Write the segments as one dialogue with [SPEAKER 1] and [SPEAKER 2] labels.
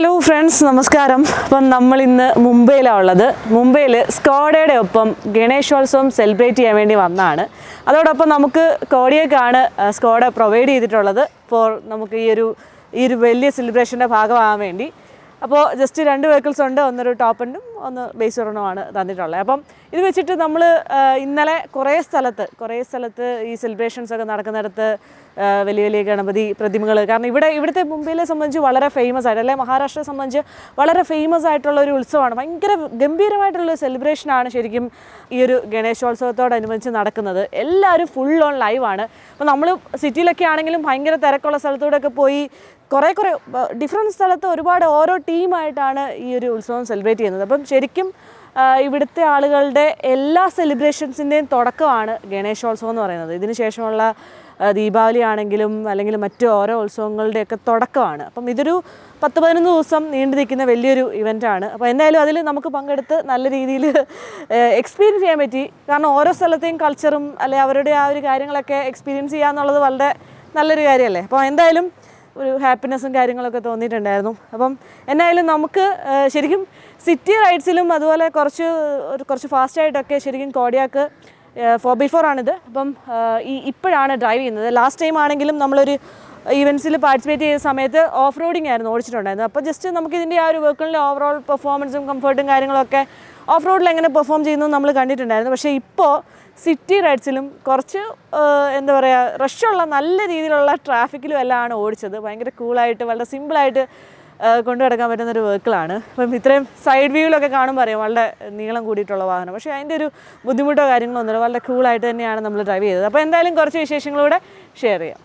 [SPEAKER 1] hello friends നമസ്കാരം അപ്പം നമ്മൾ ഇന്ന് മുംബൈയിലാണ് ഉള്ളത് മുംബൈയിൽ സ്കോഡയുടെ ഒപ്പം ഗണേശോത്സവം സെലിബ്രേറ്റ് ചെയ്യാൻ വേണ്ടി വന്നതാണ് അതോടൊപ്പം നമുക്ക് കോഡിയേക്കാണ് സ്കോഡ പ്രൊവൈഡ് ചെയ്തിട്ടുള്ളത് ഫോർ നമുക്ക് ഈ ഒരു ഈ ഒരു വലിയ സെലിബ്രേഷൻ്റെ ഭാഗമാകാൻ വേണ്ടി അപ്പോൾ ജസ്റ്റ് രണ്ട് വെഹിക്കിൾസ് ഉണ്ട് ഒന്നൊരു ടോപ്പ് എൻഡും ഒന്ന് ബേസ് ഒരെണ്ണമാണ് തന്നിട്ടുള്ളത് അപ്പം ഇത് വെച്ചിട്ട് നമ്മൾ ഇന്നലെ കുറേ സ്ഥലത്ത് കുറേ സ്ഥലത്ത് ഈ സെലിബ്രേഷൻസ് ഒക്കെ നടക്കുന്നിടത്ത് ആ, വലിയ വലിയ ഗണപതി പ്രതിമകൾ കാരണം ഇവിടെ ഇവിടുത്തെ മുംബൈയിലെ സംബന്ധിച്ച് വളരെ ഫേമസ് ആയിട്ട് അല്ലെ മഹാരാഷ്ട്രയെ സംബന്ധിച്ച് വളരെ ഫേമസ് ആയിട്ടുള്ള ഒരു ഉത്സവമാണ് ഭയങ്കര ഗംഭീരമായിട്ടുള്ള സെലിബ്രേഷനാണ് ശരിക്കും ഈ ഒരു ഗണേശോത്സവത്തോടനുബന്ധിച്ച് നടക്കുന്നത് എല്ലാവരും ഫുൾ ഓൺ ലൈവാണ് അപ്പോൾ നമ്മൾ സിറ്റിയിലൊക്കെ ആണെങ്കിലും ഭയങ്കര തിരക്കുള്ള സ്ഥലത്തൂടെയൊക്കെ പോയി കുറേ കുറേ ഡിഫറെൻറ്റ് സ്ഥലത്ത് ഒരുപാട് ഓരോ ടീമായിട്ടാണ് ഈ ഒരു ഉത്സവം സെലിബ്രേറ്റ് ചെയ്യുന്നത് അപ്പം ശരിക്കും ആ, ഇവിടുത്തെ ആളുകളുടെ എല്ലാ സെലിബ്രേഷൻസിൻ്റെയും തുടക്കമാണ് ഗണേശോത്സവം എന്ന് പറയുന്നത് ഇതിന് ശേഷമുള്ള ആ, ദീപാവലി ആണെങ്കിലും അല്ലെങ്കിൽ മറ്റു ഓരോ ഉത്സവങ്ങളുടെയൊക്കെ തുടക്കമാണ് അപ്പം ഇതൊരു പത്ത് പതിനൊന്ന് ദിവസം നീണ്ടു നിൽക്കുന്ന വലിയൊരു ഇവൻ്റാണ് അപ്പോൾ എന്തായാലും അതിൽ നമുക്ക് പങ്കെടുത്ത് നല്ല രീതിയിൽ എക്സ്പീരിയൻസ് ചെയ്യാൻ പറ്റി കാരണം ഓരോ സ്ഥലത്തെയും കൾച്ചറും അല്ലെ അവരുടെ ആ ഒരു കാര്യങ്ങളൊക്കെ എക്സ്പീരിയൻസ് ചെയ്യുക എന്നുള്ളത് വളരെ നല്ലൊരു കാര്യമല്ലേ അപ്പോൾ എന്തായാലും ഒരു ഹാപ്പിനെസ്സും കാര്യങ്ങളൊക്കെ തോന്നിയിട്ടുണ്ടായിരുന്നു അപ്പം എന്നായാലും നമുക്ക് ആ, ശരിക്കും സിറ്റി റൈഡ്സിലും അതുപോലെ കുറച്ച് ഒരു കുറച്ച് ഫാസ്റ്റായിട്ടൊക്കെ ശരിക്കും കോഡിയാക്ക് ഫോർ ബൈ ഫോർ ആണിത് അപ്പം ആ, ഈ ഇപ്പോഴാണ് ഡ്രൈവ് ചെയ്യുന്നത് ലാസ്റ്റ് ടൈം ആണെങ്കിലും നമ്മളൊരു ഈവൻസിൽ പാർട്ടിസിപ്പേറ്റ് ചെയ്ത സമയത്ത് ഓഫ് റോഡിംഗ് ആയിരുന്നു ഓടിച്ചിട്ടുണ്ടായിരുന്നത് അപ്പോൾ ജസ്റ്റ് നമുക്ക് ഇതിൻ്റെ ആ ഒരു വെഹിക്കിളിൻ്റെ ഓവറോൾ പെർഫോമൻസും കംഫർട്ടും കാര്യങ്ങളൊക്കെ ഓഫ് റോഡിൽ എങ്ങനെ പെർഫോം ചെയ്യുന്നു നമ്മൾ കണ്ടിട്ടുണ്ടായിരുന്നു പക്ഷേ ഇപ്പോൾ സിറ്റി റൈഡ്സിലും കുറച്ച് ആ, എന്താ പറയുക റഷുള്ള നല്ല രീതിയിലുള്ള ട്രാഫിക്കിലും എല്ലാം ആണ് ഓടിച്ചത് ഭയങ്കര കൂളായിട്ട് വളരെ സിമ്പിളായിട്ട് കൊണ്ടു കിടക്കാൻ പറ്റുന്ന ഒരു വെഹിക്കിളാണ് അപ്പം ഇത്രയും സൈഡ് വ്യൂവിലൊക്കെ കാണുമ്പോൾ അറിയാം വളരെ നീളം കൂടിയിട്ടുള്ള വാഹനം പക്ഷേ അതിൻ്റെ ഒരു ബുദ്ധിമുട്ടോ കാര്യങ്ങളോ ഒന്നുമില്ല വളരെ കൂളായിട്ട് തന്നെയാണ് നമ്മൾ ഡ്രൈവ് ചെയ്തത് അപ്പോൾ എന്തായാലും കുറച്ച് വിശേഷങ്ങളൂടെ ഷെയർ ചെയ്യാം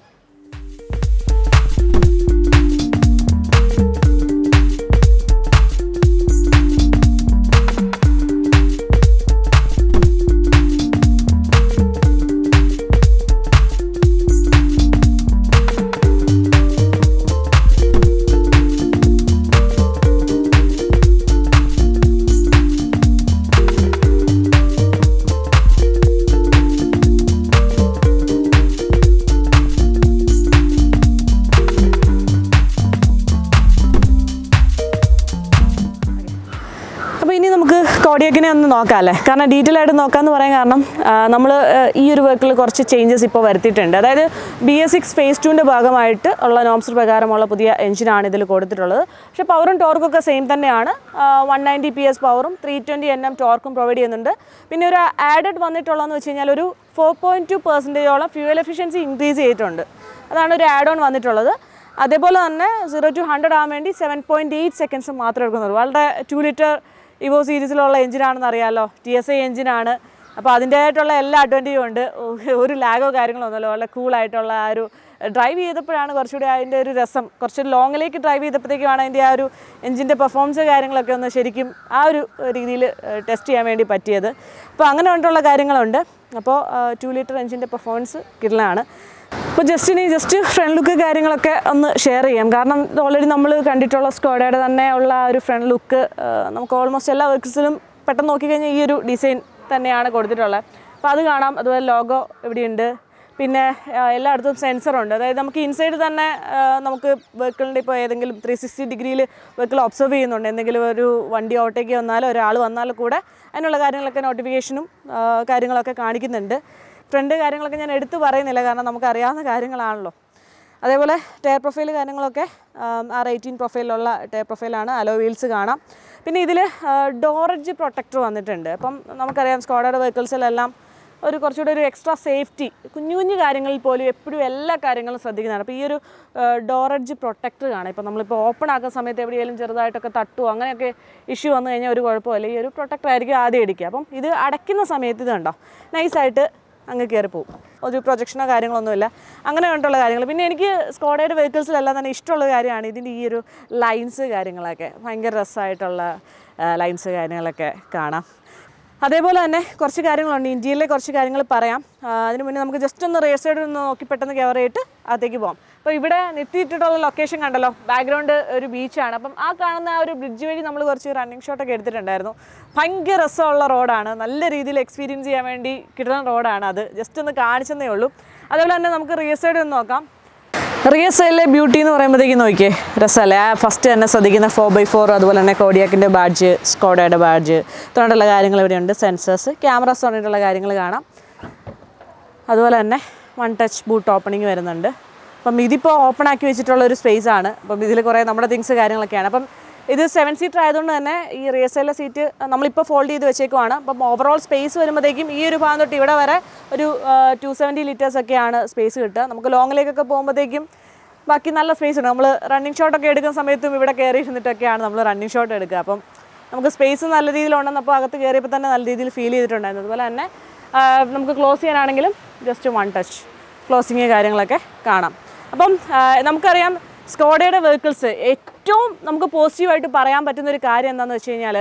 [SPEAKER 1] അപ്പോൾ ഇനി നമുക്ക് കോഡിയക്കിനെ ഒന്ന് നോക്കാം അല്ലേ കാരണം ഡീറ്റെയിൽ ആയിട്ട് നോക്കാമെന്ന് പറയാൻ കാരണം നമ്മൾ ഈ ഒരു വർക്കിൽ കുറച്ച് ചേഞ്ചസ് ഇപ്പോൾ വരുത്തിയിട്ടുണ്ട് അതായത് ബി എസ് സിക്സ് ഫേസ് ടുവിൻ്റെ ഭാഗമായിട്ട് ഉള്ള നോംസ് പ്രകാരമുള്ള പുതിയ എഞ്ചിനാണ് ഇതിൽ കൊടുത്തിട്ടുള്ളത് പക്ഷേ പവറും ടോർക്കൊക്കെ സെയിം തന്നെയാണ് വൺ നയൻറ്റി പി എസ് പവറും ത്രീ ട്വൻറ്റി എൻ എം ടോർക്കും പ്രൊവൈഡ് ചെയ്യുന്നുണ്ട് പിന്നെ ഒരു ആഡഡ് വന്നിട്ടുള്ളതെന്ന് വെച്ച് കഴിഞ്ഞാൽ ഒരു ഫോർ പോയിൻറ്റ് ടു പെർസെൻറ്റേജോളം ഫ്യൂവൽ എഫിഷ്യൻസി ഇൻക്രീസ് ചെയ്തിട്ടുണ്ട് അതാണ് ഒരു ആഡ് ഓൺ വന്നിട്ടുള്ളത് അതേപോലെ തന്നെ സീറോ ടു ഹൺഡ്രഡ് ആകാൻ വേണ്ടി സെവൻ പോയിൻറ്റ് എയ്റ്റ് സെക്കൻഡ്സ് മാത്രമേ എടുക്കുന്നുള്ളൂ വളരെ ടു ലിറ്റർ ഇവോ സീരീസിലുള്ള എഞ്ചിനാണെന്ന് അറിയാമല്ലോ ടി എസ് ഐ എഞ്ചിനാണ് അപ്പോൾ അതിൻ്റേതായിട്ടുള്ള എല്ലാ അഡ്വാൻറ്റേജും ഉണ്ട് ഒ- ഒരു ലാഗോ കാര്യങ്ങളോ ഒന്നുമല്ലോ വളരെ കൂളായിട്ടുള്ള ആ ഒരു ഡ്രൈവ് ചെയ്തപ്പോഴാണ് കുറച്ചുകൂടി അതിൻ്റെ ഒരു രസം കുറച്ച് ലോങ്ങിലേക്ക് ഡ്രൈവ് ചെയ്തപ്പോഴത്തേക്കുമാണ് അതിൻ്റെ ആ ഒരു എഞ്ചിൻ്റെ പെർഫോമൻസ് കാര്യങ്ങളൊക്കെ ഒന്ന് ശരിക്കും ആ ഒരു രീതിയിൽ ടെസ്റ്റ് ചെയ്യാൻ വേണ്ടി പറ്റിയത് അപ്പോൾ അങ്ങനെ കൊണ്ടുള്ള കാര്യങ്ങളുണ്ട് അപ്പോൾ ടു ലിറ്റർ എഞ്ചിൻ്റെ പെർഫോമൻസ് കിടലാണ് അപ്പോൾ ജസ്റ്റ് ഇനി ജസ്റ്റ് ഫ്രണ്ട് ലുക്ക് കാര്യങ്ങളൊക്കെ ഒന്ന് ഷെയർ ചെയ്യാം കാരണം ഓൾറെഡി നമ്മൾ കണ്ടിട്ടുള്ള സ്കോഡയുടെ തന്നെ ഉള്ള ആ ഒരു ഫ്രണ്ട് ലുക്ക് നമുക്ക് ഓൾമോസ്റ്റ് എല്ലാ വർക്ക്സിലും പെട്ടെന്ന് നോക്കിക്കഴിഞ്ഞാൽ ഈ ഒരു ഡിസൈൻ തന്നെയാണ് കൊടുത്തിട്ടുള്ളത് അപ്പോൾ അത് കാണാം അതുപോലെ ലോഗോ എവിടെയുണ്ട് പിന്നെ ആ, എല്ലായിടത്തും സെൻസറുണ്ട് അതായത് നമുക്ക് ഇൻസൈഡ് തന്നെ ആ, നമുക്ക് വെഹിക്കിളിൻ്റെ ഇപ്പോൾ ഏതെങ്കിലും ത്രീ സിക്സ്റ്റി ഡിഗ്രിയിൽ വെഹിക്കിൾ ഒബ്സർവ് ചെയ്യുന്നുണ്ട് എന്തെങ്കിലും ഒരു വണ്ടി ഓട്ടേക്ക് വന്നാലോ ഒരാൾ വന്നാലും കൂടെ അതിനുള്ള കാര്യങ്ങളൊക്കെ നോട്ടിഫിക്കേഷനും ആ, കാര്യങ്ങളൊക്കെ കാണിക്കുന്നുണ്ട് ഫ്രണ്ട് കാര്യങ്ങളൊക്കെ ഞാൻ എടുത്തു പറയുന്നില്ല കാരണം നമുക്ക് അറിയാവുന്ന കാര്യങ്ങളാണല്ലോ അതേപോലെ ടയർ പ്രൊഫൈൽ കാര്യങ്ങളൊക്കെ ആർ എയ്റ്റീൻ പ്രൊഫൈലിലുള്ള ടയർ പ്രൊഫൈലാണ് അലോ വീൽസ് കാണാം പിന്നെ ഇതിൽ ഡോറേജ് പ്രൊട്ടക്ടർ വന്നിട്ടുണ്ട് അപ്പം നമുക്കറിയാം സ്കോഡയുടെ വെഹിക്കിൾസിലെല്ലാം ഒരു കുറച്ചുകൂടി ഒരു എക്സ്ട്രാ സേഫ്റ്റി കുഞ്ഞു കുഞ്ഞു കാര്യങ്ങളിൽ പോലും എപ്പോഴും എല്ലാ കാര്യങ്ങളും ശ്രദ്ധിക്കുന്നതാണ് അപ്പോൾ ഈ ഒരു ഡോറേജ് പ്രൊട്ടക്ടർ കാണാം ഇപ്പോൾ നമ്മളിപ്പോൾ ഓപ്പൺ ആക്കുന്ന സമയത്ത് എവിടെയെങ്കിലും ചെറുതായിട്ടൊക്കെ തട്ടുവോ അങ്ങനെയൊക്കെ ഇഷ്യൂ വന്നു കഴിഞ്ഞാൽ ഒരു കുഴപ്പമില്ല ഈ ഒരു പ്രൊട്ടക്ടർ ആയിരിക്കും ആദ്യം അടിക്കുക അപ്പം ഇത് അടയ്ക്കുന്ന സമയത്ത് ഇത് കണ്ടോ നൈസായിട്ട് അങ്ങ് കയറി പോകും ഒരു പ്രൊജക്ഷനോ കാര്യങ്ങളൊന്നുമില്ല അങ്ങനെ കണ്ടുള്ള കാര്യങ്ങൾ പിന്നെ എനിക്ക് സ്കോഡയുടെ വെഹിക്കിൾസിലെല്ലാം തന്നെ ഇഷ്ടമുള്ള കാര്യമാണ് ഇതിൻ്റെ ഈ ഒരു ലൈൻസ് കാര്യങ്ങളൊക്കെ ഭയങ്കര രസമായിട്ടുള്ള ലൈൻസ് കാര്യങ്ങളൊക്കെ കാണാം അതേപോലെ തന്നെ കുറച്ച് കാര്യങ്ങളുണ്ട് ഇന്ത്യയിലെ കുറച്ച് കാര്യങ്ങൾ പറയാം ആ, അതിന് മുന്നേ നമുക്ക് ജസ്റ്റ് ഒന്ന് റേസ് സൈഡ് ഒന്ന് നോക്കി പെട്ടെന്ന് കവർ ചെയ്തിട്ട് അകത്തേക്ക് പോകാം അപ്പോൾ ഇവിടെ നിർത്തിയിട്ടിട്ടുള്ള ലൊക്കേഷൻ കണ്ടല്ലോ ബാക്ക്ഗ്രൗണ്ട് ഒരു ബീച്ചാണ് അപ്പം ആ കാണുന്ന ആ ഒരു ബ്രിഡ്ജ് വഴി നമ്മൾ കുറച്ച് റണ്ണിങ് ഷോട്ടൊക്കെ എടുത്തിട്ടുണ്ടായിരുന്നു ഭയങ്കര രസമുള്ള റോഡാണ് നല്ല രീതിയിൽ എക്സ്പീരിയൻസ് ചെയ്യാൻ വേണ്ടി കിട്ടുന്ന റോഡാണ് അത് ജസ്റ്റ് ഒന്ന് കാണിച്ചെന്നേ ഉള്ളൂ അതേപോലെ തന്നെ നമുക്ക് റിയർ സൈഡ് ഒന്ന് നോക്കാം റിയൽ സൈഡിലെ ബ്യൂട്ടി എന്ന് പറയുമ്പോഴത്തേക്കും നോക്കിയേ രസമല്ലേ ആ ഫസ്റ്റ് തന്നെ ശ്രദ്ധിക്കുന്ന ഫോർ ബൈ ഫോർ അതുപോലെ തന്നെ കോഡിയാക്കിൻ്റെ ബാഡ്ജ് സ്കോഡയുടെ ബാഡ്ജ് തുടങ്ങിയിട്ടുള്ള കാര്യങ്ങൾ ഇവിടെയുണ്ട് സെൻസേഴ്സ് ക്യാമറാസ് തുടങ്ങിയിട്ടുള്ള കാര്യങ്ങൾ കാണാം അതുപോലെ തന്നെ വൺ ടച്ച് ബൂട്ട് ഓപ്പണിംഗ് വരുന്നുണ്ട് അപ്പം ഇതിപ്പോൾ ഓപ്പൺ ആക്കി വെച്ചിട്ടുള്ള ഒരു സ്പേസ് ആണ് അപ്പം ഇതിൽ കുറേ നമ്മുടെ തിങ്സ് കാര്യങ്ങളൊക്കെയാണ് അപ്പം ഇത് സെവൻ സീറ്റർ ആയതുകൊണ്ട് തന്നെ ഈ റിയസൈലെ സീറ്റ് നമ്മളിപ്പോൾ ഫോൾഡ് ചെയ്ത് വെച്ചേക്കുവാണ് അപ്പം ഓവറോൾ സ്പേസ് വരുമ്പോഴത്തേക്കും ഈ ഒരു ഭാഗം തൊട്ട് ഇവിടെ വരെ ഒരു ടു സെവൻറ്റി ലിറ്റേഴ്സ് ഒക്കെയാണ് സ്പേസ് കിട്ടുക നമുക്ക് ലോങ്ങിലേക്കൊക്കെ പോകുമ്പോഴത്തേക്കും ബാക്കി നല്ല സ്പേസ് ഉണ്ട് നമ്മൾ റണ്ണിങ് ഷോട്ടൊക്കെ എടുക്കുന്ന സമയത്തും ഇവിടെ കയറി ഇരുന്നിട്ടൊക്കെയാണ് നമ്മൾ റണ്ണിങ് ഷോട്ട് എടുക്കുക അപ്പം നമുക്ക് സ്പേസ് നല്ല രീതിയിലുണ്ടെന്ന് അപ്പോൾ അകത്ത് കയറിയപ്പോൾ തന്നെ നല്ല രീതിയിൽ ഫീൽ ചെയ്തിട്ടുണ്ടായിരുന്നു അതുപോലെ തന്നെ ആ, നമുക്ക് ക്ലോസ് ചെയ്യാനാണെങ്കിലും ജസ്റ്റ് വൺ ടച്ച് ക്ലോസിങ് കാര്യങ്ങളൊക്കെ കാണാം അപ്പം ആ, നമുക്കറിയാം സ്കോഡയുടെ വെഹിക്കിൾസ് ഏറ്റവും നമുക്ക് പോസിറ്റീവായിട്ട് പറയാൻ പറ്റുന്ന ഒരു കാര്യം എന്താണെന്ന് വെച്ച് കഴിഞ്ഞാൽ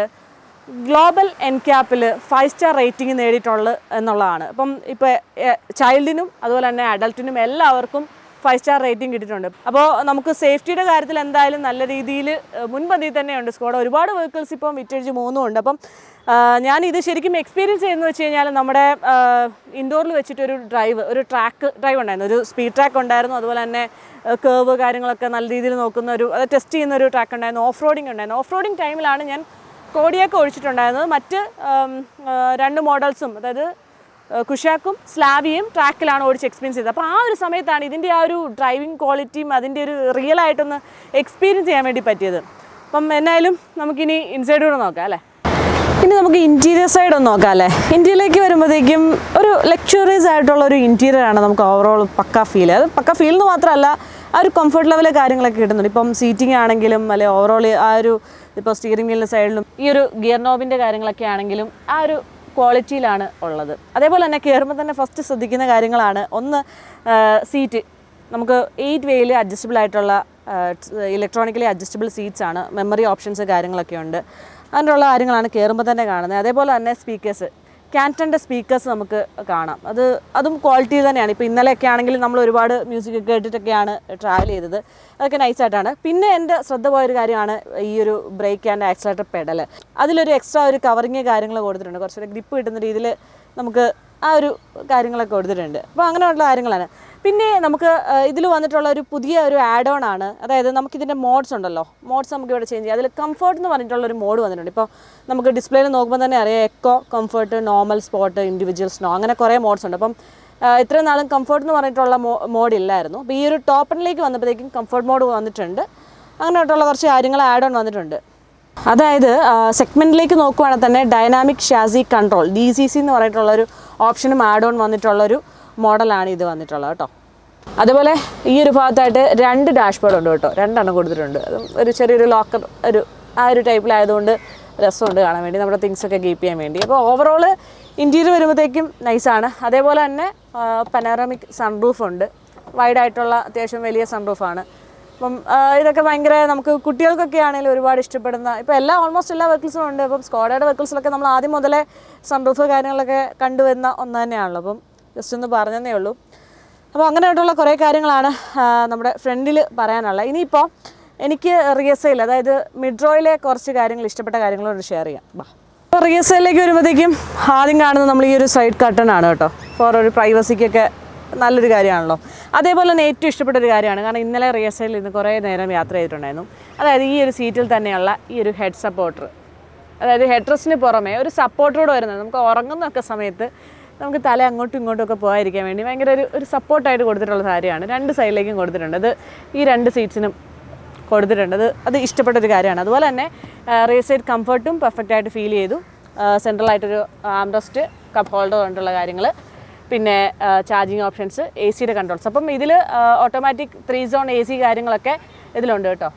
[SPEAKER 1] ഗ്ലോബൽ എൻക്യാപ്പിൽ ഫൈവ് സ്റ്റാർ റേറ്റിംഗ് നേടിയിട്ടുള്ളത് എന്നുള്ളതാണ് അപ്പം ഇപ്പോൾ ചൈൽഡിനും അതുപോലെ തന്നെ അഡൽട്ടിനും എല്ലാവർക്കും ഫൈവ് സ്റ്റാർ റേറ്റിംഗ് കിട്ടിയിട്ടുണ്ട് അപ്പോൾ നമുക്ക് സേഫ്റ്റിയുടെ കാര്യത്തിൽ എന്തായാലും നല്ല രീതിയിൽ മുൻപന്തിയിൽ തന്നെയുണ്ട് സ്കോഡ ഒരുപാട് വെഹിക്കിൾസ് ഇപ്പം വിറ്റഴിച്ച് മൂന്നും ഉണ്ട് അപ്പം ആ, ഞാൻ ഇത് ശരിക്കും എക്സ്പീരിയൻസ് ചെയ്യുന്നത് വെച്ച് കഴിഞ്ഞാൽ നമ്മുടെ ഇൻഡോറിൽ വെച്ചിട്ടൊരു ഡ്രൈവ് ഒരു ട്രാക്ക് ഡ്രൈവ് ഉണ്ടായിരുന്നു ഒരു സ്പീഡ് ട്രാക്ക് ഉണ്ടായിരുന്നു അതുപോലെ തന്നെ കേവ് കാര്യങ്ങളൊക്കെ നല്ല രീതിയിൽ നോക്കുന്ന ഒരു അത് ടെസ്റ്റ് ചെയ്യുന്ന ഒരു ട്രാക്ക് ഉണ്ടായിരുന്നു ഓഫ് റോഡിംഗ് ഉണ്ടായിരുന്നു ഓഫ് റോഡിംഗ് ടൈമിലാണ് ഞാൻ കോടിയൊക്കെ ഒഴിച്ചിട്ടുണ്ടായിരുന്നത് മറ്റ് ആം, ആ, രണ്ട് മോഡൽസും അതായത് ആ, കുഷാക്കും സ്ലാവിയും ട്രാക്കിലാണ് ഓടിച്ച് എക്സ്പീരിയൻസ് ചെയ്തത് അപ്പോൾ ആ ഒരു സമയത്താണ് ഇതിൻ്റെ ആ ഒരു ഡ്രൈവിംഗ് ക്വാളിറ്റിയും അതിൻ്റെ ഒരു റിയൽ ആയിട്ടൊന്ന് എക്സ്പീരിയൻസ് ചെയ്യാൻ വേണ്ടി പറ്റിയത് അപ്പം എന്നായാലും നമുക്കിനി ഇൻസൈഡ് കൂടെ നോക്കാം അല്ലേ ഇനി നമുക്ക് ഇൻറ്റീരിയർ സൈഡ് ഒന്ന് നോക്കാം അല്ലേ ഇൻറ്റീരിയറിലേക്ക് വരുമ്പോഴത്തേക്കും ഒരു ലക്ഷറീസ് ആയിട്ടുള്ള ഒരു ഇൻറ്റീരിയർ ആണ് നമുക്ക് ഓവറോൾ പക്ക ഫീൽ അത് പക്ക ഫീൽ എന്ന് മാത്രമല്ല ആ ഒരു കംഫർട്ട് ലെവൽ കാര്യങ്ങളൊക്കെ കിട്ടുന്നുണ്ട് ഇപ്പം സീറ്റിംഗ് ആണെങ്കിലും അല്ലെ ഓവറോൾ ആ ഒരു ഇപ്പോൾ സ്റ്റിയറിംഗ് വീലിൻ്റെ സൈഡിലും ഈ ഒരു ഗിയർ നോബിൻ്റെ കാര്യങ്ങളൊക്കെ ആണെങ്കിലും ആ ഒരു ക്വാളിറ്റിയിലാണ് ഉള്ളത് അതേപോലെ തന്നെ കയറുമ്പോൾ തന്നെ ഫസ്റ്റ് ശ്രദ്ധിക്കുന്ന കാര്യങ്ങളാണ് ഒന്ന് സീറ്റ് നമുക്ക് എയ്റ്റ് വേയിൽ അഡ്ജസ്റ്റബിൾ ആയിട്ടുള്ള ഇലക്ട്രോണിക്കലി അഡ്ജസ്റ്റബിൾ സീറ്റ്സ് ആണ് മെമ്മറി ഓപ്ഷൻസ് കാര്യങ്ങളൊക്കെ ഉണ്ട് അങ്ങനെയുള്ള കാര്യങ്ങളാണ് കയറുമ്പോൾ തന്നെ കാണുന്നത് അതേപോലെ തന്നെ സ്പീക്കേഴ്സ് ക്യാൻറ്റൻ്റെ സ്പീക്കേഴ്സ് നമുക്ക് കാണാം അത് അതും ക്വാളിറ്റി തന്നെയാണ് ഇപ്പോൾ ഇന്നലെയൊക്കെ ആണെങ്കിൽ നമ്മൾ ഒരുപാട് മ്യൂസിക് കേട്ടിട്ടൊക്കെയാണ് ട്രാവൽ ചെയ്തത് അതൊക്കെ നൈസായിട്ടാണ് പിന്നെ എൻ്റെ ശ്രദ്ധ പോയൊരു കാര്യമാണ് ഈ ഒരു ബ്രേക്ക് ആൻഡ് ആക്സിലേറ്റർ പെഡൽ അതിലൊരു എക്സ്ട്രാ ഒരു കവറിങ് കാര്യങ്ങൾ കൊടുത്തിട്ടുണ്ട് കുറച്ചുകൂടെ ഗ്രിപ്പ് കിട്ടുന്ന രീതിയിൽ നമുക്ക് ആ ഒരു കാര്യങ്ങളൊക്കെ കൊടുത്തിട്ടുണ്ട് അപ്പോൾ അങ്ങനെയുള്ള കാര്യങ്ങളാണ് പിന്നെ നമുക്ക് ഇതിൽ വന്നിട്ടുള്ള ഒരു പുതിയ ഒരു ആഡ് ഓൺ ആണ് അതായത് നമുക്കിതിൻ്റെ മോഡ്സ് ഉണ്ടല്ലോ മോഡ്സ് നമുക്ക് ഇവിടെ ചേഞ്ച് ചെയ്യാം അതിൽ കംഫർട്ട് എന്ന് പറഞ്ഞിട്ടുള്ള ഒരു മോഡ് വന്നിട്ടുണ്ട് ഇപ്പോൾ നമുക്ക് ഡിസ്പ്ലേയിൽ നോക്കുമ്പോൾ തന്നെ അറിയാം eco comfort normal sport individual snow അങ്ങനെ കുറേ മോഡ്സ് ഉണ്ട് അപ്പം ആ, ഇത്രയും നാളും കംഫർട്ട് എന്ന് പറഞ്ഞിട്ടുള്ള മോ മോഡ് ഇല്ലായിരുന്നു അപ്പോൾ ഈ ഒരു ടോപ്പണിലേക്ക് വന്നപ്പോഴത്തേക്കും കംഫർട്ട് മോഡ് വന്നിട്ടുണ്ട് അങ്ങനെയായിട്ടുള്ള കുറച്ച് കാര്യങ്ങൾ ആഡ് ഓൺ വന്നിട്ടുണ്ട് അതായത് സെഗ്മെൻറ്റിലേക്ക് നോക്കുവാണെങ്കിൽ തന്നെ dynamic chassis control D C C എന്ന് പറഞ്ഞിട്ടുള്ള ഒരു ഓപ്ഷനും ആഡ് ഓൺ വന്നിട്ടുള്ളൊരു മോഡലാണ് ഇത് വന്നിട്ടുള്ളത് കേട്ടോ അതുപോലെ ഈ ഒരു ഭാഗത്തായിട്ട് രണ്ട് ഡാഷ്ബോർഡ് ഉണ്ട് കേട്ടോ രണ്ടെണ്ണം കൊടുത്തിട്ടുണ്ട് അതും ഒരു ചെറിയൊരു ലോക്കർ ഒരു ആ ഒരു ടൈപ്പിലായതുകൊണ്ട് രസമുണ്ട് കാണാൻ വേണ്ടി നമ്മുടെ തിങ്സ് ഒക്കെ കീപ്പ് ചെയ്യാൻ വേണ്ടി അപ്പോൾ ഓവറോൾ ഇൻറ്റീരിയർ വരുമ്പോഴത്തേക്കും നൈസാണ് അതേപോലെ തന്നെ പനാറമിക് സൺറൂഫ് ഉണ്ട് വൈഡായിട്ടുള്ള അത്യാവശ്യം വലിയ സൺറൂഫാണ് അപ്പം ആ, ഇതൊക്കെ ഭയങ്കര നമുക്ക് കുട്ടികൾക്കൊക്കെ ആണെങ്കിലും ഒരുപാട് ഇഷ്ടപ്പെടുന്ന ഇപ്പോൾ എല്ലാ ഓൾമോസ്റ്റ് എല്ലാ വെഹിക്കിൾസും ഉണ്ട് അപ്പം സ്കോഡയുടെ വെഹിക്കിൾസിലൊക്കെ നമ്മൾ ആദ്യം മുതലേ സൺറൂഫ് കാര്യങ്ങളൊക്കെ കണ്ടുവരുന്ന ഒന്ന് തന്നെയാണല്ലോ അപ്പം ജസ്റ്റ് ഒന്ന് പറഞ്ഞതേ ഉള്ളൂ അപ്പോൾ അങ്ങനെയായിട്ടുള്ള കുറേ കാര്യങ്ങളാണ് ആ, നമ്മുടെ ഫ്രണ്ടിൽ പറയാനുള്ളത് ഇനിയിപ്പോൾ എനിക്ക് റിയസയിൽ അതായത് മിഡ്രോയിലെ കുറച്ച് കാര്യങ്ങൾ ഇഷ്ടപ്പെട്ട കാര്യങ്ങളോട് ഷെയർ ചെയ്യാം ബാ അപ്പോൾ റിയസയിലേക്ക് വരുമ്പോഴത്തേക്കും ആദ്യം കാണുന്നത് നമ്മൾ ഈ ഒരു സൈഡ് കട്ടൺ ആണ് കേട്ടോ ഫോർ ഒരു പ്രൈവസിക്കൊക്കെ നല്ലൊരു കാര്യമാണല്ലോ അതേപോലെ തന്നെ ഏറ്റവും ഇഷ്ടപ്പെട്ട ഒരു കാര്യമാണ് കാരണം ഇന്നലെ റിയസയിൽ ഇന്ന് കുറേ നേരം യാത്ര ചെയ്തിട്ടുണ്ടായിരുന്നു അതായത് ഈ ഒരു സീറ്റിൽ തന്നെയുള്ള ഈ ഒരു ഹെഡ് സപ്പോർട്ടർ അതായത് ഹെഡ് റെസ്റ്റിന് പുറമെ ഒരു സപ്പോർട്ടോട് വരുന്നത് നമുക്ക് ഉറങ്ങുന്നൊക്കെ സമയത്ത് നമുക്ക് തല അങ്ങോട്ടും ഇങ്ങോട്ടും ഒക്കെ പോകാതിരിക്കാൻ വേണ്ടി ഭയങ്കര ഒരു ഒരു സപ്പോർട്ടായിട്ട് കൊടുത്തിട്ടുള്ള കാര്യമാണ് രണ്ട് സൈഡിലേക്കും കൊടുത്തിട്ടുണ്ട് അത് ഈ രണ്ട് സീറ്റ്സിനും കൊടുത്തിട്ടുണ്ട് അത് അത് ഇഷ്ടപ്പെട്ട ഒരു കാര്യമാണ് അതുപോലെ തന്നെ റേസ് സൈഡ് കംഫർട്ടും പെർഫെക്റ്റ് ആയിട്ട് ഫീൽ ചെയ്തു സെൻട്രലായിട്ടൊരു ആംറസ്റ്റ് കപ്പ് ഹോൾഡർ കൊണ്ടുള്ള കാര്യങ്ങൾ പിന്നെ ചാർജിങ് ഓപ്ഷൻസ് എ സിയുടെ കൺട്രോൾസ് അപ്പം ഇതിൽ automatic three zone A C കാര്യങ്ങളൊക്കെ ഇതിലുണ്ട് കേട്ടോ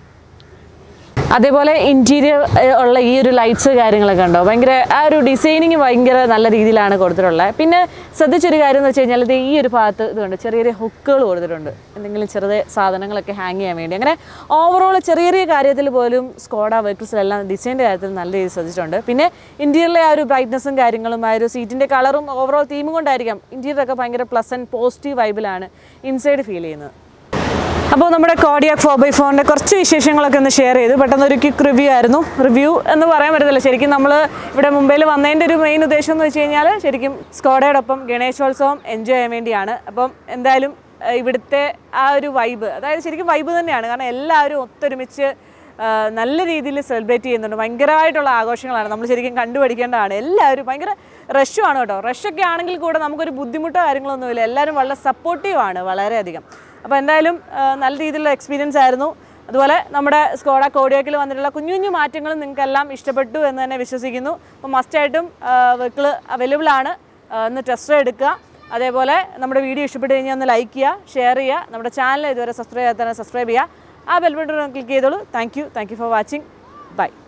[SPEAKER 1] അതേപോലെ ഇൻറ്റീരിയർ ഉള്ള ഈ ഒരു ലൈറ്റ്സ് കാര്യങ്ങളൊക്കെ ഉണ്ടോ ഭയങ്കര ആ ഒരു ഡിസൈനിങ് ഭയങ്കര നല്ല രീതിയിലാണ് കൊടുത്തിട്ടുള്ളത് പിന്നെ ശ്രദ്ധിച്ചൊരു കാര്യം എന്ന് വെച്ച് കഴിഞ്ഞാൽ ഇത് ഈ ഒരു ഭാഗത്ത് ഇതുണ്ട് ചെറിയ ചെറിയ ഹുക്കുകൾ കൊടുത്തിട്ടുണ്ട് എന്തെങ്കിലും ചെറുതെ സാധനങ്ങളൊക്കെ ഹാങ് ചെയ്യാൻ വേണ്ടി അങ്ങനെ ഓവറോൾ ചെറിയ ചെറിയ കാര്യത്തിൽ പോലും സ്കോഡ വെഹിക്കിൾസിലെല്ലാം ഡിസൈൻ്റെ കാര്യത്തിൽ നല്ല രീതിയിൽ ശ്രദ്ധിച്ചിട്ടുണ്ട് പിന്നെ ഇൻറ്റീരിയറിലെ ആ ഒരു ബ്രൈറ്റ്നസ്സും കാര്യങ്ങളും ആ ഒരു സീറ്റിൻ്റെ കളറും ഓവറോൾ തീമും കൊണ്ടായിരിക്കാം ഇൻറ്റീരിയറൊക്കെ ഭയങ്കര പ്ലസൻറ്റ് പോസിറ്റീവ് വൈബിലാണ് ഇൻസൈഡ് ഫീൽ ചെയ്യുന്നത് അപ്പോൾ നമ്മുടെ കോഡിയാക് ഫോർ ബൈ ഫോറിൻ്റെ കുറച്ച് വിശേഷങ്ങളൊക്കെ ഒന്ന് ഷെയർ ചെയ്തു പെട്ടെന്ന് ഒരു ക്വിക്ക് റിവ്യൂ ആയിരുന്നു റിവ്യൂ എന്ന് പറയാൻ പറ്റത്തില്ല ശരിക്കും നമ്മൾ ഇവിടെ മുംബൈയിൽ വന്നതിൻ്റെ ഒരു മെയിൻ ഉദ്ദേശം എന്ന് വെച്ച് കഴിഞ്ഞാൽ ശരിക്കും സ്കോഡയോടൊപ്പം ഗണേശോത്സവം എൻജോയ് ചെയ്യാൻ വേണ്ടിയാണ് അപ്പം എന്തായാലും ആ, ഇവിടുത്തെ ആ ഒരു വൈബ് അതായത് ശരിക്കും വൈബ് തന്നെയാണ് കാരണം എല്ലാവരും ഒത്തൊരുമിച്ച് ആ, നല്ല രീതിയിൽ സെലിബ്രേറ്റ് ചെയ്യുന്നുണ്ട് ഭയങ്കരമായിട്ടുള്ള ആഘോഷങ്ങളാണ് നമ്മൾ ശരിക്കും കണ്ടുപഠിക്കേണ്ടതാണ് എല്ലാവരും ഭയങ്കര റഷുമാണ് കേട്ടോ റഷൊക്കെ ആണെങ്കിൽ കൂടെ നമുക്കൊരു ബുദ്ധിമുട്ടോ കാര്യങ്ങളൊന്നുമില്ല എല്ലാവരും വളരെ സപ്പോർട്ടീവ് ആണ് വളരെയധികം അപ്പോൾ എന്തായാലും ആ, നല്ല രീതിയിലുള്ള എക്സ്പീരിയൻസ് ആയിരുന്നു അതുപോലെ നമ്മുടെ സ്കോഡ കോഡിയോക്കിൽ വന്നിട്ടുള്ള കുഞ്ഞു കുഞ്ഞു മാറ്റങ്ങളും നിങ്ങൾക്കെല്ലാം ഇഷ്ടപ്പെട്ടു എന്ന് തന്നെ വിശ്വസിക്കുന്നു അപ്പോൾ മസ്റ്റായിട്ടും വെഹിക്കിൾ അവൈലബിൾ ആണ് ആ, ഒന്ന് ടെസ്റ്റ് എടുക്കുക അതേപോലെ നമ്മുടെ വീഡിയോ ഇഷ്ടപ്പെട്ട് കഴിഞ്ഞാൽ ഒന്ന് ലൈക്ക് ചെയ്യുക ഷെയർ ചെയ്യുക നമ്മുടെ ചാനൽ ഇതുവരെ സബ്സ്ക്രൈബ് ചെയ്യാത്ത സബ്സ്ക്രൈബ് ചെയ്യുക ആ ബെൽ ബട്ടൺ ക്ലിക്ക് ചെയ്തോളൂ thank you thank you for watching by